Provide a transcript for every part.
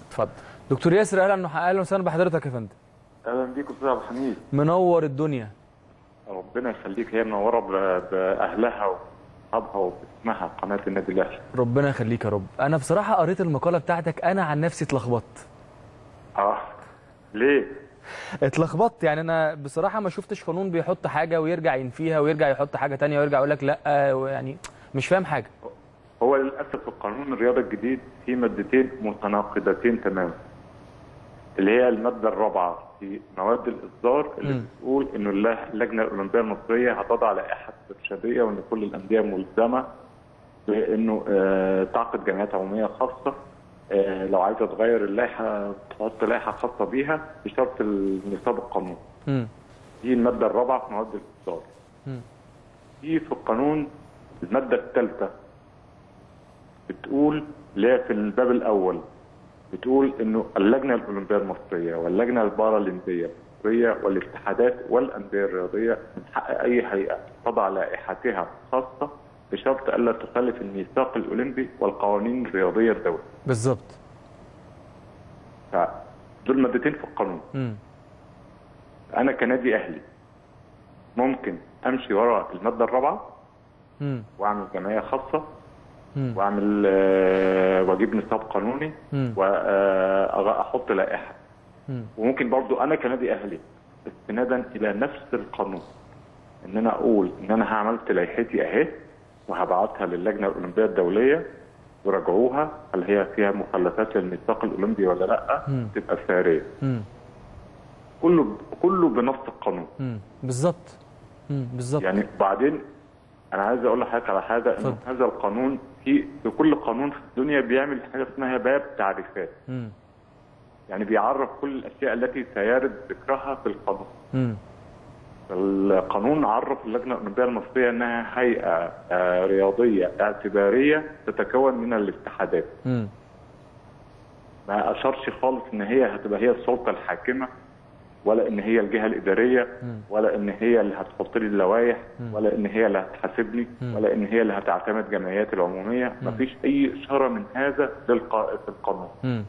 اتفضل دكتور ياسر اهلا اهلا وسهلا بحضرتك يا فندم اهلا بيك استاذ عبد الحميد منور الدنيا ربنا يخليك هي منوره ب- باهلها واصحابها وباسمها قناه النادي الاهلي ربنا يخليك يا رب انا بصراحه قريت المقاله بتاعتك انا عن نفسي اتلخبطت اه ليه؟ اتلخبطت يعني انا بصراحه ما شفتش قانون بيحط حاجه ويرجع ينفيها ويرجع يحط حاجه تانية ويرجع يقول لك لا يعني مش فاهم حاجه هو للاسف القانون الرياضي الجديد فيه مادتين متناقضتين تماما اللي هي الماده الرابعه في مواد الاصدار اللي مم. بتقول انه الل- اللجنه الاولمبيه المصريه هتضع لائحه ارشاديه وان كل الانديه ملزمه بانه آه، تعقد جمعيات عموميه خاصه آه، لو عايزه تغير اللائحه تحط لائحه خاصه بيها بشرط النصاب القانوني امم دي الماده الرابعه في مواد الاصدار مم. في في القانون الماده الثالثه بتقول اللي هي في الباب الاول بتقول انه اللجنه الاولمبيه المصريه واللجنه البارالمبيه المصريه والاتحادات والانديه الرياضيه من حق اي هيئه تضع لائحتها الخاصه بشرط الا تخالف الميثاق الاولمبي والقوانين الرياضيه الدوليه. بالظبط فدول مادتين في القانون. امم انا كنادي اهلي ممكن امشي ورا الماده الرابعه امم واعمل جمعيه خاصه مم. واعمل آه، واجيب نصاب قانوني مم. واحط لائحه مم. وممكن برضو انا كنادي اهلي استنادا الى نفس القانون ان انا اقول ان انا عملت لائحتي اهي وهبعتها للجنه الاولمبيه الدوليه وراجعوها هل هي فيها مخالفات للميثاق الاولمبي ولا لا مم. تبقى ساريه امم كله كله بنص القانون امم بالظبط امم بالظبط يعني بعدين انا عايز اقول لحضرتك على حاجه ان اتفضل. هذا القانون في في كل قانون في الدنيا بيعمل حاجه اسمها باب تعريفات امم يعني بيعرف كل الاشياء التي سيرد ذكرها في القانون امم القانون عرف اللجنه الاولمبيه المصريه انها هيئه آه، رياضيه اعتباريه تتكون من الاتحادات امم ما اشارش خالص ان هي هتبقى هي السلطه الحاكمه ولا ان هي الجهه الاداريه ولا ان هي اللي هتحط لي اللوائح ولا ان هي اللي هتحاسبني ولا ان هي اللي هتعتمد جمعيات العموميه ما فيش اي اشاره من هذا للقاء في القانون امم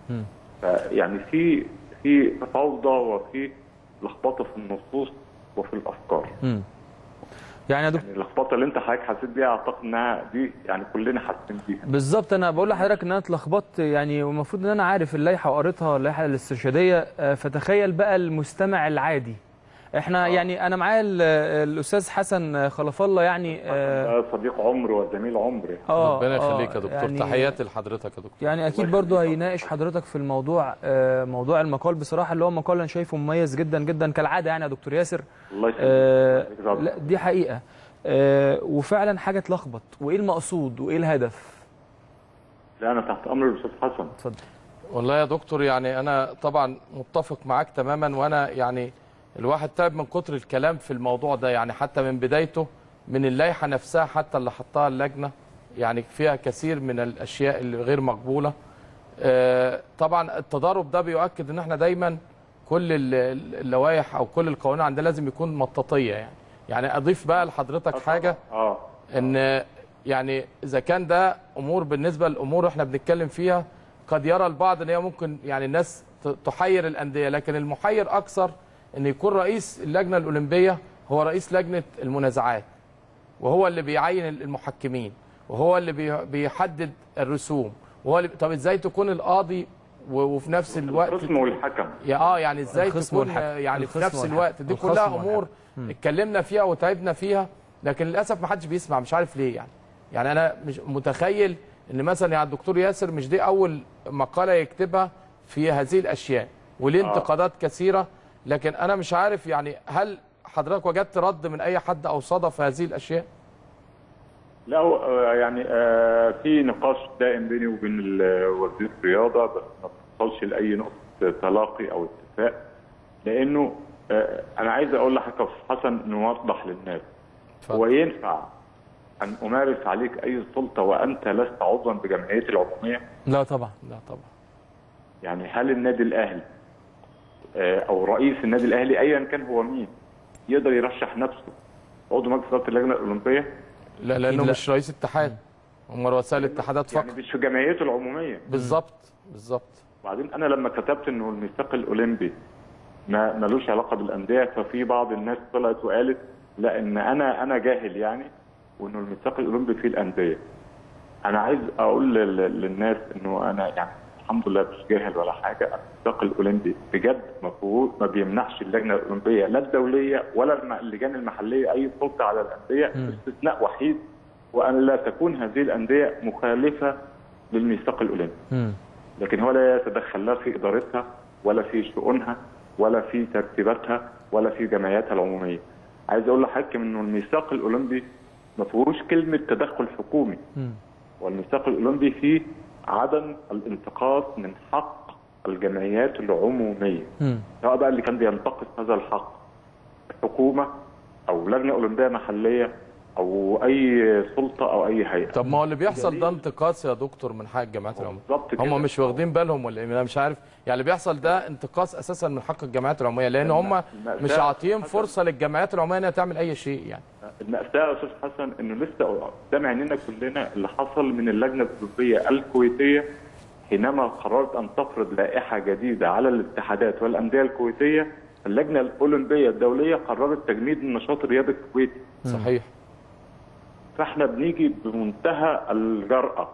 يعني في في فوضى وفي لخبطه في النصوص وفي الافكار امم يعني يا دكتور يعني اللخبطه اللي انت حضرتك حسيت بيها اعتقد انها دي يعني كلنا حاسين بيها بالظبط انا بقول لحضرتك ان انا اتلخبطت يعني والمفروض ان انا عارف اللائحه وقريتها اللائحه الاسترشاديه آه، فتخيل بقى المستمع العادي احنا يعني انا معايا ال- الاستاذ حسن خلف الله يعني اه ده صديق عمر وزميل عمر يعني. آه، ربنا آه، يخليك يا دكتور يعني- تحياتي لحضرتك يا دكتور يعني اكيد برضو هيناقش حضرتك في الموضوع آه، موضوع المقال بصراحه اللي هو مقال انا شايفه مميز جدا جدا كالعاده يعني يا دكتور ياسر الله يخليك آه، يخليك يا لا دي حقيقه آه، وفعلا حاجه تلخبط وايه المقصود وايه الهدف لا انا تحت امر الاستاذ حسن اتفضل والله يا دكتور يعني انا طبعا متفق معاك تماما وانا يعني الواحد تعب من كتر الكلام في الموضوع ده يعني حتى من بدايته من اللائحه نفسها حتى اللي حطها اللجنه يعني فيها كثير من الاشياء اللي غير مقبوله آه، طبعا التضارب ده بيؤكد ان احنا دايما كل ال- ال- اللوائح او كل القوانين عندنا لازم يكون مطاطيه يعني يعني اضيف بقى لحضرتك حاجه اه ان يعني اذا كان ده امور بالنسبه للامور احنا بنتكلم فيها قد يرى البعض ان هي ممكن يعني الناس ت- تحير الانديه لكن المحير اكثر ان يكون رئيس اللجنه الاولمبيه هو رئيس لجنه المنازعات وهو اللي بيعين المحكمين وهو اللي بي- بيحدد الرسوم وهو اللي طب ازاي تكون القاضي و- وفي نفس الوقت الخصم والحكم يا اه يعني ازاي الخصم تكون والحكم. آه، يعني في الخصم نفس والحكم. الوقت دي الخصم كلها والحكم. امور اتكلمنا فيها وتعبنا فيها لكن للاسف ما حدش بيسمع مش عارف ليه يعني يعني انا مش متخيل ان مثلا يعني الدكتور ياسر مش دي اول مقاله يكتبها في هذه الاشياء وليه انتقادات كثيره لكن انا مش عارف يعني هل حضرتك وجدت رد من اي حد او صدى في هذه الاشياء لا هو، آه، يعني آه، في نقاش دائم بيني وبين ال- وزير الرياضه بس ما بتوصلش لاي نقطه تلاقي او اتفاق لانه آه، انا عايز اقول لحضرتك يا أستاذ حسن نوضح للناس اتفضل. هو ينفع ان امارس عليك اي سلطه وانت لست عضوا بجمعيه العموميه؟ لا طبعا لا طبعا يعني هل النادي الاهلي آه، او رئيس النادي الاهلي ايا كان هو مين يقدر يرشح نفسه عضو مجلس اداره اللجنه الاولمبيه؟ لا لانه لا. مش رئيس اتحاد هم رؤساء الاتحادات فقط يعني مش في جمعيته العموميه بالظبط بالظبط وبعدين انا لما كتبت انه الميثاق الاولمبي ما ملوش علاقه بالانديه ففي بعض الناس طلعت وقالت لا ان انا انا جاهل يعني وانه الميثاق الاولمبي فيه الانديه انا عايز اقول لل- للناس انه انا يعني الحمد لله مش جاهل ولا حاجه الميثاق الاولمبي بجد مفروض ما بيمنعش اللجنه الاولمبيه لا الدوليه ولا الم- اللجان المحليه اي سلطه على الانديه باستثناء وحيد وان لا تكون هذه الانديه مخالفه للميثاق الاولمبي مم. لكن هو لا يتدخل لا في ادارتها ولا في شؤونها ولا في ترتيباتها ولا في جمعياتها العموميه. عايز اقول لحضرتك انه الميثاق الاولمبي ما فيهوش كلمه تدخل حكومي. مم. والميثاق الاولمبي فيه عدم الانتقاص من حق الجمعيات العموميه. مم. سواء بقى اللي كان بينتقص هذا الحق حكومه او لجنه اولمبيه محليه او اي سلطه او اي هيئه. طب ما هو اللي بيحصل ده انتقاص يا دكتور من حق الجامعات العموميه بالظبط كده. هم مش واخدين بالهم ولا ايه انا مش عارف يعني اللي بيحصل ده انتقاص اساسا من حق الجامعات العموميه لان هم مش عاطيين فرصه للجامعات العموميه انها تعمل اي شيء يعني المأساة يا أستاذ حسن إنه لسه قدام عينينا كلنا اللي حصل من اللجنة الأوروبية الكويتية حينما قررت أن تفرض لائحة جديدة على الاتحادات والأندية الكويتية اللجنة الأولمبية الدولية قررت تجميد النشاط الرياضي الكويتي صحيح فإحنا بنيجي بمنتهى الجرأة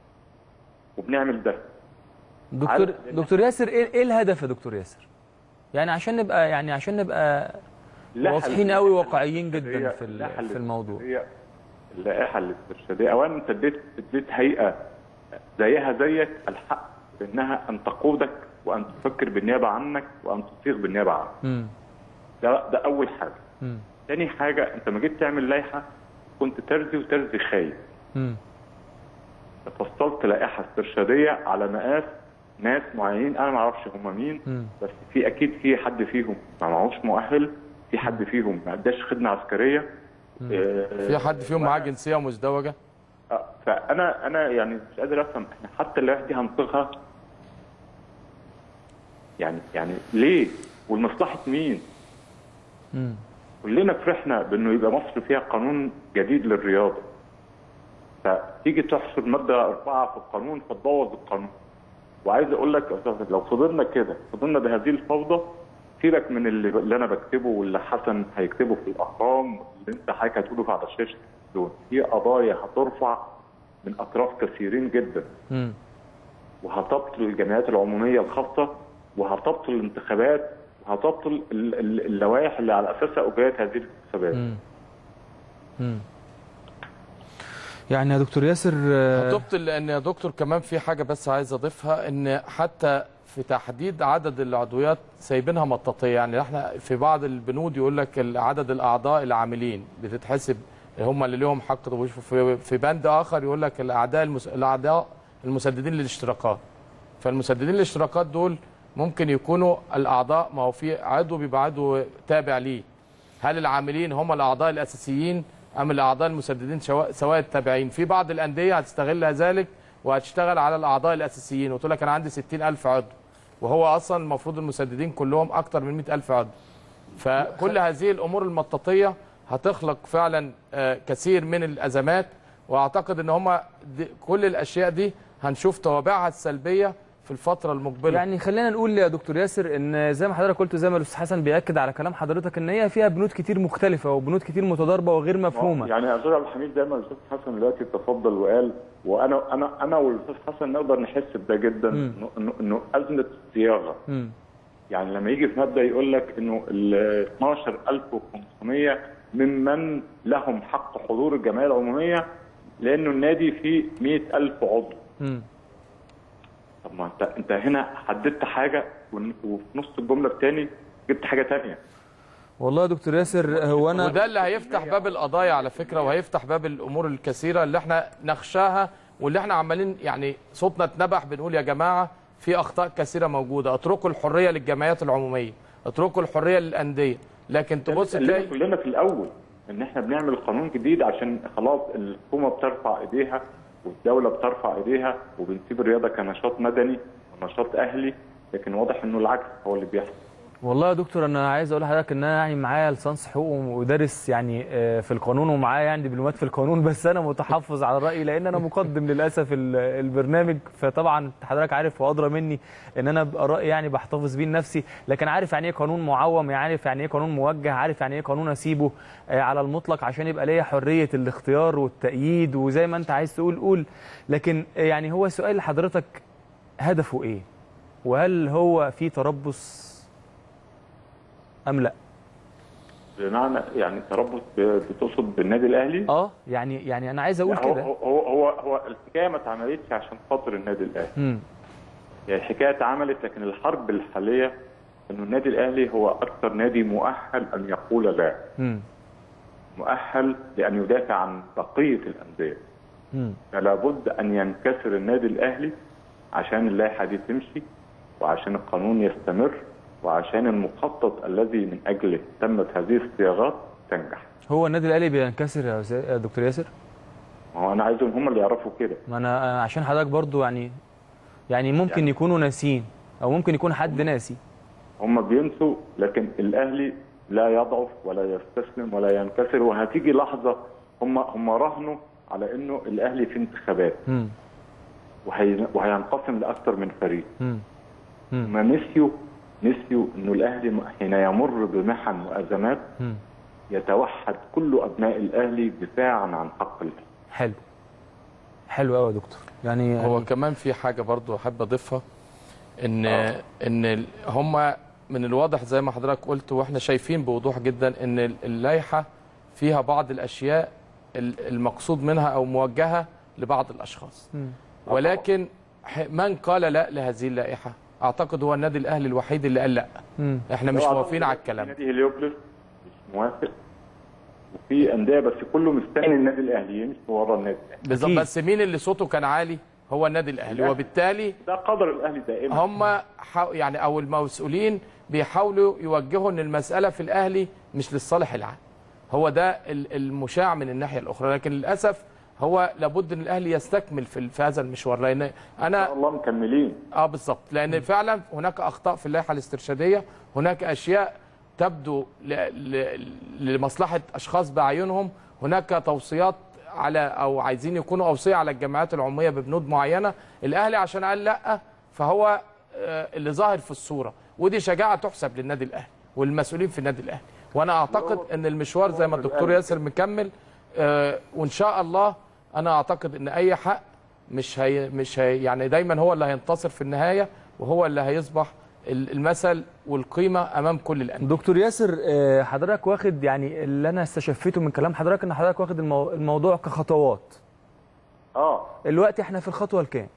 وبنعمل ده دكتور عارف- دكتور ياسر ايه إيه الهدف يا دكتور ياسر؟ يعني عشان نبقى يعني عشان نبقى اللائحة واضحين قوي واقعيين جدا الاسترشادية- في ال- اللائحة في الموضوع. الاسترشادية- اللائحة الاسترشادية أولا أنت اديت اديت هيئة زيها زيك الحق بأنها أن تقودك وأن تفكر بالنيابة عنك وأن تصيغ بالنيابة عنك مم. ده ده أول حاجة مم. تاني حاجة أنت ما جيت تعمل لائحة كنت ترزي وترزي خايف مم. فصلت لائحة استرشادية على مقاس ناس معينين أنا ما أعرفش هم مين مم. بس في أكيد في حد فيهم ما معهوش مؤهل في حد فيهم ما أداش خدمة عسكرية آه، في حد فيهم معاه جنسيه مزدوجه آه، فانا انا يعني مش قادر افهم احنا حتى اللائحه دي هنصيغها يعني يعني ليه ولمصلحه مين؟ مم. كلنا فرحنا بانه يبقى مصر فيها قانون جديد للرياضه فتيجي تحصر ماده اربعه في القانون فتبوظ القانون وعايز اقول لك يا أستاذ، لو فضلنا كده فضلنا بهذه الفوضى سيبك من اللي, اللي انا بكتبه واللي حسن هيكتبه في الاهرام واللي انت حضرتك هتقوله على شاشه التلفزيون في قضايا هترفع من اطراف كثيرين جدا مم. وهتبطل الجمعيات العموميه الخاصه وهتبطل الانتخابات وهتبطل ال- ال- اللوائح اللي على اساسها اجريت هذه الانتخابات مم. مم. يعني يا دكتور ياسر آه، هتبطل لان يا دكتور كمان في حاجه بس عايز اضيفها ان حتى في تحديد عدد العضويات سايبينها مطاطيه يعني احنا في بعض البنود يقول لك عدد الاعضاء العاملين بتتحسب هم اللي لهم حق طب في في بند اخر يقول لك الاعداء المس... الاعضاء المسددين للاشتراكات فالمسددين للاشتراكات دول ممكن يكونوا الاعضاء ما هو في عضو بيبقى عضو تابع ليه هل العاملين هم الاعضاء الاساسيين ام الاعضاء المسددين سواء سواء التابعين في بعض الانديه هتستغل ذلك وهتشتغل على الاعضاء الاساسيين وتقول لك انا عندي 60000 عضو وهو اصلا المفروض المسددين كلهم اكتر من 100000 عضو فكل هذه الامور المطاطيه هتخلق فعلا آه، كثير من الازمات واعتقد ان هم كل الاشياء دي هنشوف توابعها السلبيه في الفتره المقبله يعني خلينا نقول يا دكتور ياسر ان زي ما حضرتك قلت زي ما الاستاذ حسن بياكد على كلام حضرتك ان هي فيها بنود كتير مختلفه وبنود كتير متضاربه وغير مفهومه يعني يا استاذ عبد الحميد زي ما الاستاذ حسن دلوقتي تفضل وقال وانا انا انا والاستاذ حسن نقدر نحس بده جدا انه انه انه ازمه الصياغه مم. يعني لما يجي في مبدا يقول لك انه ال 12500 ممن لهم حق حضور الجمعيه العموميه لانه النادي فيه 100000 عضو مم. طب ما انت انت هنا حددت حاجه ون- وفي نص الجمله الثاني جبت حاجه ثانيه والله يا دكتور ياسر هو انا وده اللي هيفتح باب القضايا على فكره وهيفتح باب الامور الكثيره اللي احنا نخشاها واللي احنا عمالين يعني صوتنا اتنبح بنقول يا جماعه في اخطاء كثيره موجوده اتركوا الحريه للجمعيات العموميه اتركوا الحريه للانديه لكن تبص قلنا تلاقي كلنا في الاول ان احنا بنعمل قانون جديد عشان خلاص الحكومه بترفع ايديها والدوله بترفع ايديها وبنسيب الرياضه كنشاط مدني ونشاط اهلي لكن واضح انه العكس هو اللي بيحصل والله يا دكتور انا عايز اقول لحضرتك ان انا يعني معايا لسانس حقوق ودارس يعني آه، في القانون ومعايا يعني دبلومات في القانون بس انا متحفظ على الراي لان انا مقدم للاسف ال- البرنامج فطبعا حضرتك عارف وادرى مني ان انا ابقى رايي يعني بحتفظ بيه لنفسي لكن عارف يعني ايه قانون معوم عارف يعني ايه قانون موجه عارف يعني ايه قانون اسيبه آه، على المطلق عشان يبقى ليا حريه الاختيار والتأييد وزي ما انت عايز تقول قول لكن آه، يعني هو سؤال لحضرتك هدفه ايه وهل هو في تربص ام لا بمعنى يعني تربص ب- بتقصد بالنادي الاهلي اه يعني يعني انا عايز اقول هو كده هو هو هو الحكايه ما اتعملتش عشان خاطر النادي الاهلي امم يعني الحكايه اتعملت لكن الحرب الحاليه انه النادي الاهلي هو اكثر نادي مؤهل ان يقول لا امم مؤهل لان يدافع عن بقيه الانديه امم فلا بد ان ينكسر النادي الاهلي عشان اللائحه دي تمشي وعشان القانون يستمر وعشان المخطط الذي من اجله تمت هذه الصياغات تنجح هو النادي الاهلي بينكسر يا أستاذ- يا دكتور ياسر ما هو انا عايزهم هم اللي يعرفوا كده ما انا أنا عشان حضرتك برضو يعني يعني ممكن يعني يكونوا ناسين او ممكن يكون حد ناسي هم بينسوا لكن الاهلي لا يضعف ولا يستسلم ولا ينكسر وهتيجي لحظه هم هم راهنوا على انه الاهلي في انتخابات امم وهي وهينقسم لاكثر من فريق امم هم نسيوا نسيوا انه الاهلي حين يمر بمحن وازمات امم يتوحد كل ابناء الاهلي دفاعا عن حق الاهلي حلو حلو قوي يا دكتور يعني هو كمان في حاجه برضو احب اضيفها ان ان هم من الواضح زي ما حضرتك قلت واحنا شايفين بوضوح جدا ان اللائحه فيها بعض الاشياء ال- المقصود منها او موجهه لبعض الاشخاص مم. ولكن ح- من قال لا لهذه اللائحه اعتقد هو النادي الاهلي الوحيد اللي قال لا امم احنا مش لو موافقين على في الكلام ده نادي هليوبلس مش موافق وفي انديه بس كله مستني النادي الاهلي يمشي ورا النادي الاهلي بالظبط أكيد. بس مين اللي صوته كان عالي هو النادي الاهلي الأهلي. وبالتالي ده قدر الاهلي دائما هم حا- يعني او المسؤولين بيحاولوا يوجهوا ان المساله في الاهلي مش للصالح العام هو ده ال- المشاع من الناحيه الاخرى لكن للاسف هو لابد ان الاهلي يستكمل في, ال- في هذا المشوار لان ان انا شاء الله مكملين اه بالظبط لان فعلا هناك اخطاء في اللائحه الاسترشاديه هناك اشياء تبدو ل... ل... لمصلحه اشخاص باعينهم هناك توصيات على او عايزين يكونوا اوصيه على الجمعيات العموميه ببنود معينه الاهلي عشان قال لا فهو آه، اللي ظاهر في الصوره ودي شجاعه تحسب للنادي الاهلي والمسؤولين في النادي الاهلي وانا اعتقد ان المشوار زي ما الدكتور ياسر مكمل آه، وان شاء الله انا اعتقد ان اي حق مش هي مش هي يعني دايما هو اللي هينتصر في النهايه وهو اللي هيصبح ال- المثل والقيمه امام كل الانديه دكتور ياسر آه، حضرتك واخد يعني اللي انا استشفيته من كلام حضرتك ان حضرتك واخد المو... الموضوع كخطوات اه الوقت احنا في الخطوه الكام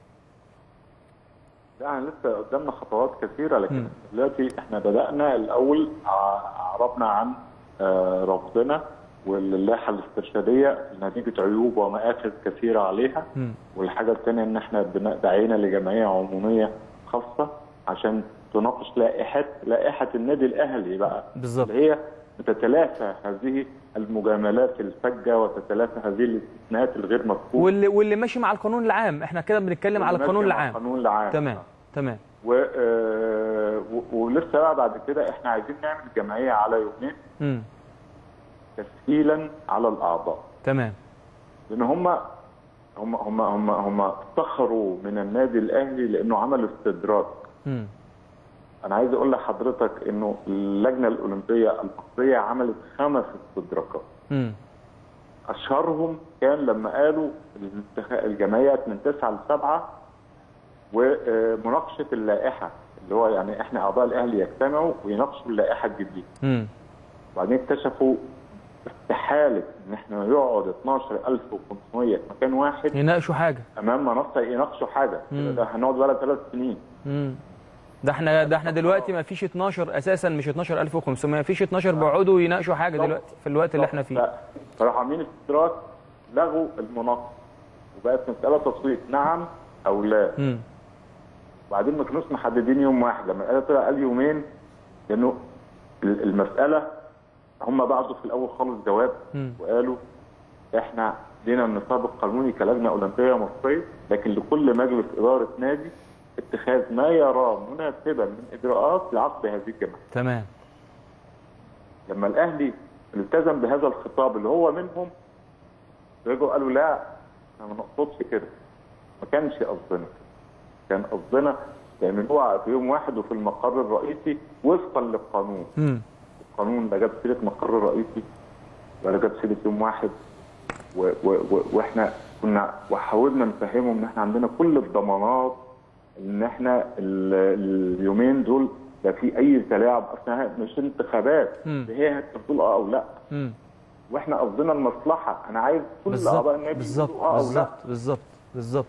يعني لسه قدامنا خطوات كثيره لكن دلوقتي احنا بدانا الاول ع- عربنا عن آه، رفضنا واللائحه الاسترشاديه نتيجه عيوب ومآخذ كثيره عليها مم. والحاجه الثانيه ان احنا بن- دعينا لجمعيه عموميه خاصه عشان تناقش لائحه لائحه النادي الاهلي بقى بالظبط. اللي هي تتلافى هذه المجاملات الفجه وتتلافى هذه الاستثناءات الغير مفهومه واللي واللي ماشي مع القانون العام احنا كده بنتكلم على القانون ماشية مع العام القانون العام تمام تمام و... آه، و- ولسه بقى بعد كده احنا عايزين نعمل جمعيه على يومين امم تسهيلا على الاعضاء تمام لان هم هم هم هم هم سخروا من النادي الاهلي لانه عمل استدراك امم انا عايز اقول لحضرتك انه اللجنه الاولمبيه المصريه عملت خمس استدراكات امم اشهرهم كان لما قالوا الانتخ- الجمعيات من تسعه لسبعه ومناقشه اللائحه اللي هو يعني احنا اعضاء الاهلي يجتمعوا ويناقشوا اللائحه الجديده امم وبعدين اكتشفوا استحاله ان احنا يقعد 12500 في مكان واحد يناقشوا حاجه امام منصه يناقشوا حاجه كده مم. ده هنقعد بقى ثلاث سنين امم ده احنا ده احنا دلوقتي ما فيش 12 اساسا مش 12500 ما فيش 12 بيقعدوا يناقشوا حاجه دلوقتي في الوقت اللي احنا فيه ف- فراحوا عاملين استدراك لغوا المناقشه وبقت مساله تصويت نعم او لا امم وبعدين ما كانوش محددين يوم واحد لما قال طلع قال يومين لانه ال- المساله هم بعتوا في الاول خالص جواب مم. وقالوا احنا لينا النصاب القانوني كلجنه اولمبيه مصريه لكن لكل مجلس اداره نادي اتخاذ ما يراه مناسبا من اجراءات لعقد هذه الجماعه تمام لما الاهلي التزم بهذا الخطاب اللي هو منهم رجعوا قالوا لا احنا ما نقصدش كده ما كانش قصدنا كان قصدنا لان هو في يوم واحد وفي المقر الرئيسي وفقا للقانون امم القانون لا جاب سيره مقر رئيسي ولا جاب سيره يوم واحد و و و واحنا كنا وحاولنا نفهمهم ان احنا عندنا كل الضمانات ان احنا ال- اليومين دول لا في اي تلاعب اصلا مش انتخابات مم. هي هتقول اه او لا امم واحنا قصدنا المصلحه انا عايز كل اعضاء النادي بالظبط يقولوا اه او لا بالظبط بالظبط بالظبط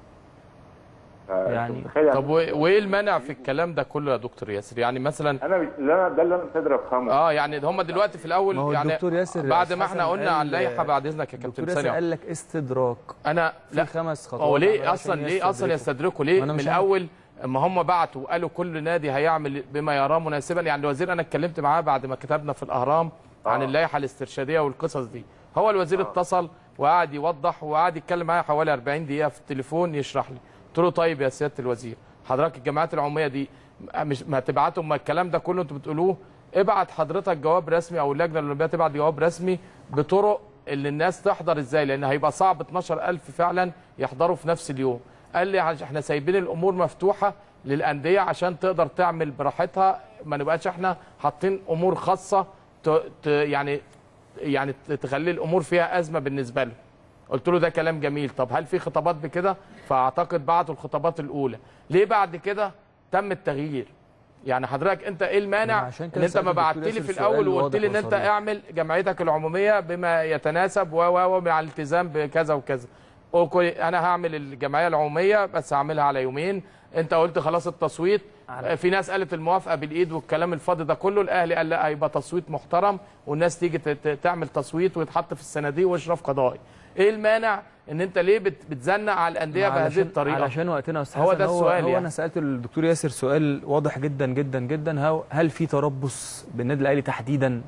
آه، يعني- تخيل طب و- وايه المانع في الكلام ده كله يا دكتور ياسر يعني مثلا انا مش اللي انا ده اللي انا مش قادر افهمه اه يعني هم دلوقتي في الاول ما هو يعني الدكتور ياسر بعد ما احنا حسن قلنا قال- على اللائحه بعد اذنك يا كابتن الدكتور ياسر ثانيه قال لك استدراك انا في لا خمس خطوات هو عملها ليه عشان اصلا ليه اصلا يستدركوا. يستدركوا ما ليه أنا من مش عارف. الاول اما هم بعتوا وقالوا كل نادي هيعمل بما يراه مناسبا يعني الوزير انا اتكلمت معاه بعد ما كتبنا في الاهرام عن آه. اللائحه الاسترشاديه والقصص دي هو الوزير اتصل وقعد يوضح وقعد يتكلم معايا حوالي 40 دقيقه في التليفون يشرح لي قلت له طيب يا سياده الوزير حضرتك الجامعات العموميه دي مش ما تبعتوا ما الكلام ده كله انتوا بتقولوه ابعت حضرتك جواب رسمي او اللجنه الاولمبيه تبعت جواب رسمي بطرق اللي الناس تحضر ازاي لان هيبقى صعب 12000 فعلا يحضروا في نفس اليوم قال لي عش- احنا سايبين الامور مفتوحه للانديه عشان تقدر تعمل براحتها ما نبقاش احنا حاطين امور خاصه ت... ت... يعني يعني ت- تخلي الامور فيها ازمه بالنسبه له قلت له ده كلام جميل طب هل في خطابات بكده فاعتقد بعتوا الخطابات الاولى ليه بعد كده تم التغيير يعني حضرتك انت ايه المانع عشان ان كده انت ما سألت بعت الدكتور لي في ياسر الاول سؤال وقلت واضح لي ان انت وصريح. اعمل جمعيتك العموميه بما يتناسب و و و مع الالتزام بكذا وكذا وكل- انا هعمل الجمعيه العموميه بس هعملها على يومين انت قلت خلاص التصويت على- في ناس قالت الموافقه بالايد والكلام الفاضي ده كله الاهلي قال لا هيبقى تصويت محترم والناس تيجي ت- ت- تعمل تصويت ويتحط في الصناديق واشراف قضائي ايه المانع ان انت ليه بت- بتزنق على الانديه بهذه علشان- الطريقه علشان وقتنا يا استاذ هو حسن، ده السؤال هو يعني. انا سالت الدكتور ياسر سؤال واضح جدا جدا جدا هو هل في تربص بالنادي الاهلي تحديدا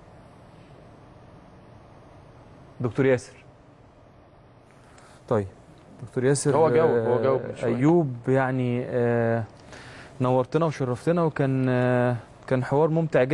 دكتور ياسر طيب دكتور ياسر هو جاوب، هو آه، جاوب من شوية. ايوب يعني آه، نورتنا وشرفتنا وكان آه، كان حوار ممتع جدا